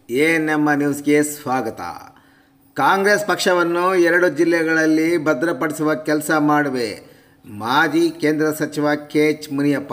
A ನಮ್ಮ ನ್ಯೂಸ್ಗೆ ಸ್ವಾಗತ ಕಾಂಗ್ರೆಸ್ ಪಕ್ಷವನ್ನು ಎರಡು ಜಿಲ್ಲೆಗಳಲ್ಲಿ ಭದ್ರಪಡಿಸುವ ಕೆಲಸ ಮಾಡುವೆ ಮಾಜಿ ಕೇಂದ್ರ ಸಚಿವ ಕೆ ಎಚ್ ಮುನಿಯಪ್ಪ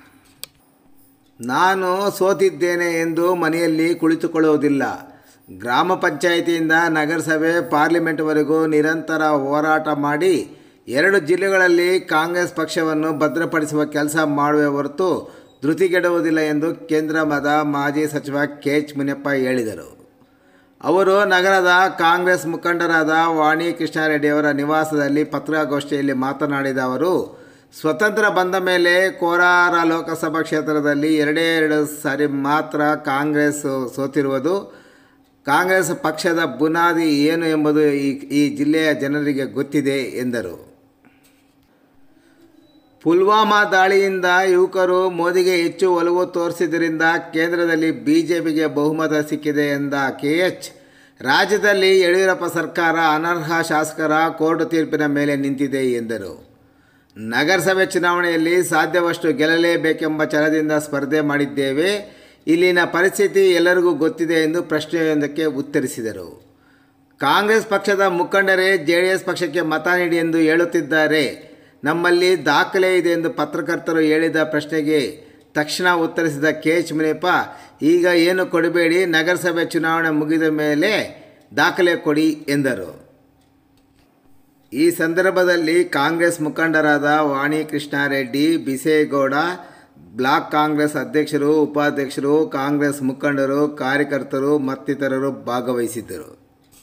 ನಾನು ಸೋತಿದ್ದೇನೆ ಎಂದು ಮನೆಯಲ್ಲಿ ಕುಳಿತುಕೊಳ್ಳುವುದಿಲ್ಲ ಗ್ರಾಮ ಪಂಚಾಯಿತಿಯಿಂದ ನಗರಸಭೆ ಪಾರ್ಲಿಮೆಂಟ್ವರೆಗೂ ನಿರಂತರ ಹೋರಾಟ ಮಾಡಿ ಎರಡು ಜಿಲ್ಲೆಗಳಲ್ಲಿ ಕಾಂಗ್ರೆಸ್ ಪಕ್ಷವನ್ನು ಭದ್ರಪಡಿಸುವ ಕೆಲಸ ಮಾಡುವೆ ಹೊರತು ಧೃತಿಗೆಡುವುದಿಲ್ಲ ಎಂದು ಕೇಂದ್ರದ ಮಾಜಿ ಸಚಿವ ಕೆ ಎಚ್ ಮುನಿಯಪ್ಪ ಹೇಳಿದರು ಅವರು ನಗರದ ಕಾಂಗ್ರೆಸ್ ಮುಖಂಡರಾದ ವಾಣಿ ಕೃಷ್ಣಾರೆಡ್ಡಿಯವರ ನಿವಾಸದಲ್ಲಿ ಪತ್ರಿಕಾಗೋಷ್ಠಿಯಲ್ಲಿ ಮಾತನಾಡಿದ ಅವರು ಸ್ವತಂತ್ರ ಬಂದ ಮೇಲೆ ಕೋಲಾರ ಲೋಕಸಭಾ ಕ್ಷೇತ್ರದಲ್ಲಿ ಎರಡೇ ಎರಡು ಸಾರಿ ಮಾತ್ರ ಕಾಂಗ್ರೆಸ್ ಸೋತಿರುವುದು ಕಾಂಗ್ರೆಸ್ ಪಕ್ಷದ ಬುನಾದಿ ಏನು ಎಂಬುದು ಈ ಈ ಜಿಲ್ಲೆಯ ಜನರಿಗೆ ಗೊತ್ತಿದೆ ಎಂದರು ಪುಲ್ವಾಮಾ ದಾಳಿಯಿಂದ ಯುವಕರು ಮೋದಿಗೆ ಹೆಚ್ಚು ಒಲವು ತೋರಿಸಿದ್ದರಿಂದ ಕೇಂದ್ರದಲ್ಲಿ ಬಿಜೆಪಿಗೆ ಬಹುಮತ ಸಿಕ್ಕಿದೆ ಎಂದ ಕೆ ಎಚ್ ರಾಜ್ಯದಲ್ಲಿ ಯಡಿಯೂರಪ್ಪ ಸರ್ಕಾರ ಅನರ್ಹ ಶಾಸಕರ ಕೋರ್ಟ್ ತೀರ್ಪಿನ ಮೇಲೆ ನಿಂತಿದೆ ಎಂದರು ನಗರಸಭೆ ಚುನಾವಣೆಯಲ್ಲಿ ಸಾಧ್ಯವಷ್ಟು ಗೆಲ್ಲಲೇಬೇಕೆಂಬ ಛಲದಿಂದ ಸ್ಪರ್ಧೆ ಮಾಡಿದ್ದೇವೆ ಇಲ್ಲಿನ ಪರಿಸ್ಥಿತಿ ಎಲ್ಲರಿಗೂ ಗೊತ್ತಿದೆ ಎಂದು ಪ್ರಶ್ನೆಯೊಂದಕ್ಕೆ ಉತ್ತರಿಸಿದರು ಕಾಂಗ್ರೆಸ್ ಪಕ್ಷದ ಮುಖಂಡರೇ ಜೆ ಡಿ ಎಸ್ ಪಕ್ಷಕ್ಕೆ ಮತ ನೀಡಿ ಎಂದು ಹೇಳುತ್ತಿದ್ದಾರೆ ನಮ್ಮಲ್ಲಿ ದಾಖಲೆ ಇದೆ ಎಂದು ಪತ್ರಕರ್ತರು ಹೇಳಿದ ಪ್ರಶ್ನೆಗೆ ತಕ್ಷಣ ಉತ್ತರಿಸಿದ ಕೆ ಎಚ್ ಮುನಿಯಪ್ಪ ಈಗ ಏನು ಕೊಡಬೇಡಿ ನಗರಸಭೆ ಚುನಾವಣೆ ಮುಗಿದ ಮೇಲೆ ದಾಖಲೆ ಕೊಡಿ ಎಂದರು ಈ ಸಂದರ್ಭದಲ್ಲಿ ಕಾಂಗ್ರೆಸ್ ಮುಖಂಡರಾದ ವಾಣಿ ಕೃಷ್ಣಾರೆಡ್ಡಿ ಬಿಸೇಗೌಡ ಬ್ಲಾಕ್ ಕಾಂಗ್ರೆಸ್ ಅಧ್ಯಕ್ಷರು ಉಪಾಧ್ಯಕ್ಷರು ಕಾಂಗ್ರೆಸ್ ಮುಖಂಡರು ಕಾರ್ಯಕರ್ತರು ಮತ್ತಿತರರು ಭಾಗವಹಿಸಿದ್ದರು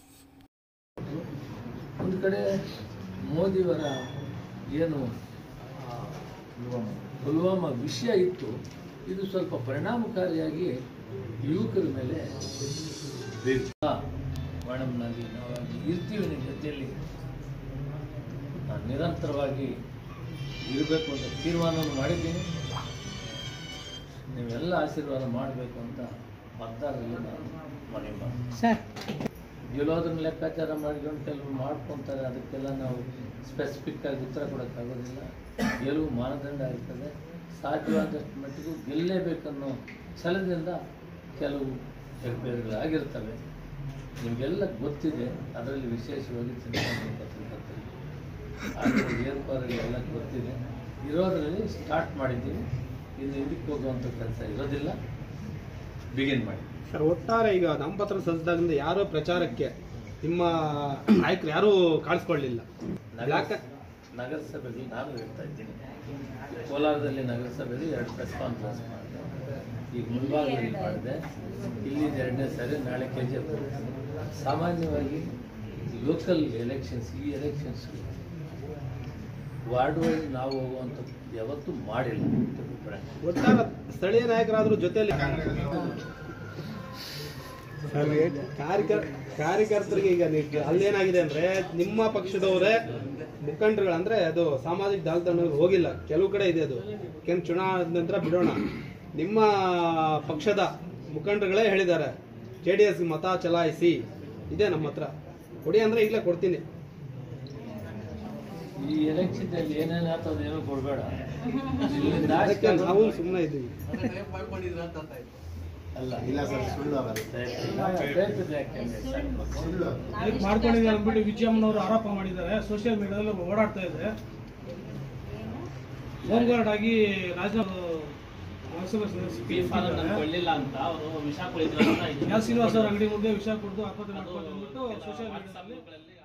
ಒಂದು ಕಡೆ ಮೋದಿಯವರ ಏನು ಆ, ಪುಲ್ವಾಮಾ ವಿಷಯ ಇತ್ತು ಇದು ಸ್ವಲ್ಪ ಪರಿಣಾಮಕಾರಿಯಾಗಿ ಯುವಕರ ಮೇಲೆ ಮೇಡಮ್ನಾಗಿ ನಾವಾಗಿ ಇರ್ತೀವಿ ನಿಮ್ಮ ಜೊತೆಯಲ್ಲಿ ನಾನು ನಿರಂತರವಾಗಿ ಇರಬೇಕು ಅಂತ ತೀರ್ಮಾನವನ್ನು ಮಾಡಿದ್ದೀನಿ ನೀವೆಲ್ಲ ಆಶೀರ್ವಾದ ಮಾಡಬೇಕು ಅಂತ ಮತದಾರರಲ್ಲಿ ನಾನು ಮನವಿ ಮಾಡ್ತೀನಿ ಸರ್ ಗೆಲ್ಲೋದನ್ನ ಲೆಕ್ಕಾಚಾರ ಮಾಡ್ಕೊಂಡು ಕೆಲವು ಮಾಡ್ಕೊತಾರೆ ಅದಕ್ಕೆಲ್ಲ ನಾವು ಸ್ಪೆಸಿಫಿಕ್ ಆಗಿ ಉತ್ತರ ಕೊಡೋಕ್ಕಾಗೋದಿಲ್ಲ ಗೆಲುವು ಮಾನದಂಡ ಇರ್ತದೆ ಸಾಧ್ಯವಾದಷ್ಟು ಮಟ್ಟಿಗೂ ಗೆಲ್ಲೇಬೇಕನ್ನೋ ಛಲದಿಂದ ಕೆಲವು ಹೆಗ್ಬೇರುಗಳಾಗಿರ್ತವೆ ನಿಮಗೆಲ್ಲ ಗೊತ್ತಿದೆ ಅದರಲ್ಲಿ ವಿಶೇಷವಾಗಿ ಚಿಂತನೆ ಪತ್ರಿಕರ್ತರಿಗೆ ಆದರೆ ಏರ್ಪಾಡುಗಳೆಲ್ಲ ಗೊತ್ತಿದೆ ಇರೋದರಲ್ಲಿ ಸ್ಟಾರ್ಟ್ ಮಾಡಿದ್ದೀವಿ ಇನ್ನು ಇದಕ್ಕೆ ಹೋಗುವಂಥ ಕೆಲಸ ಇರೋದಿಲ್ಲ ಬಿಗಿನ್ ಮಾಡಿ ಸರ್ ಒಟ್ಟಾರೆ ಈಗ ನಾಮಪತ್ರ ಸಲ್ಲಿಸಿದಾಗಿಂದ ಯಾರೋ ಪ್ರಚಾರಕ್ಕೆ ನಿಮ್ಮ ನಾಯಕರು ಯಾರೂ ಕಾಣಿಸ್ಕೊಳ್ಳಿಲ್ಲ ನಗರ ನಗರಸಭೆಗೆ ನಾನು ಹೇಳ್ತಾ ಇದ್ದೀನಿ ಕೋಲಾರದಲ್ಲಿ ನಗರಸಭೆಯಲ್ಲಿ ಎರಡು ಪ್ರೆಸ್ ಕಾನ್ಫರೆನ್ಸ್ ಮಾಡಿದೆ ಈಗ ಮುಳಬಾಗದಲ್ಲಿ ಮಾಡಿದೆ ಇಲ್ಲಿ ಎರಡನೇ ಸಾರಿ ನಾಳೆ ಕೆ ಜಿ ಸಾಮಾನ್ಯವಾಗಿ ಲೋಕಲ್ ಎಲೆಕ್ಷನ್ಸ್ ಈ ಎಲೆಕ್ಷನ್ಸ್ ವಾರ್ಡ್ ವೈಸ್ ನಾವು ಹೋಗುವಂಥದ್ದು ಯಾವತ್ತೂ ಮಾಡಿಲ್ಲ ಅಂತ ಅಭಿಪ್ರಾಯ. ಒಟ್ಟಾರೆ ಸ್ಥಳೀಯ ನಾಯಕರಾದ್ರೂ ಜೊತೆಯಲ್ಲಿ ಕಾರ್ಯಕರ್ ಕಾರ್ಯಕರ್ತರಿಗೆ ಈಗ ನೀವು ಅಲ್ಲೇನಾಗಿದೆ ಅಂದ್ರೆ ನಿಮ್ಮ ಪಕ್ಷದವರೇ ಮುಖಂಡರುಗಳು ಅಂದ್ರೆ ಅದು ಸಾಮಾಜಿಕ ಜಾಲತಾಣಗಳು ಹೋಗಿಲ್ಲ ಕೆಲವು ಕಡೆ ಇದೆ ಅದು ಕೆನ್ ಚುನಾವಣೆ ನಂತರ ಬಿಡೋಣ ನಿಮ್ಮ ಪಕ್ಷದ ಮುಖಂಡರುಗಳೇ ಹೇಳಿದ್ದಾರೆ ಜೆ ಡಿ ಎಸ್ ಮತ ಚಲಾಯಿಸಿ ಇದೆ ನಮ್ಮ ಹತ್ರ ಕೊಡಿ ಅಂದ್ರೆ ಈಗಲೇ ಕೊಡ್ತೀನಿ ಈ ಎಲೆಕ್ಷನ್ದಲ್ಲಿ ಏನೇನು ಆಗ್ತದೆ ಏನೂ ಕೊಡಬೇಡ ಇಲ್ಲಿಂದ ಅದಕ್ಕೆ ಆಚೆ ನಾವು ಸುಮ್ಮನೆ ಇದ್ದೀವಿ ಅಲ್ಲ ಇಲ್ಲ ಸರ್ ಸುಳ್ಳು ಲೈಕ್ ಮಾಡ್ಕೊಂಡಿದ್ದಾರೆ ಅಂದ್ಬಿಟ್ಟು ವಿಜಯಮ್ಮನವರು ಆರೋಪ ಮಾಡಿದ್ದಾರೆ ಸೋಷಿಯಲ್ ಮೀಡಿಯಾದಲ್ಲಿ ಓಡಾಡ್ತಾ ಇದೆ ಹೋಮ್ ಗಾರ್ಡ್ ಆಗಿ ರಾಜ ಕೊಳ್ಳಿಲ್ಲ ಅಂತ ಅವರು ವಿಷ ಕುಳಿದ್ರು ಅಂತ ಯಾವ ಶ್ರೀನಿವಾಸ್ ಅವ್ರ ಅಂಗಡಿ ಮುಂದೆ ವಿಷ ಕುಡಿದು ಆತ್ಮಹತ್ಯೆ ಮಾಡ್ಕೊಂಡು ಅಂದ್ಬಿಟ್ಟು ಸೋಷಿಯಲ್ ಮೀಡಿಯಾದಲ್ಲಿ ಗಳಲ್ಲಿ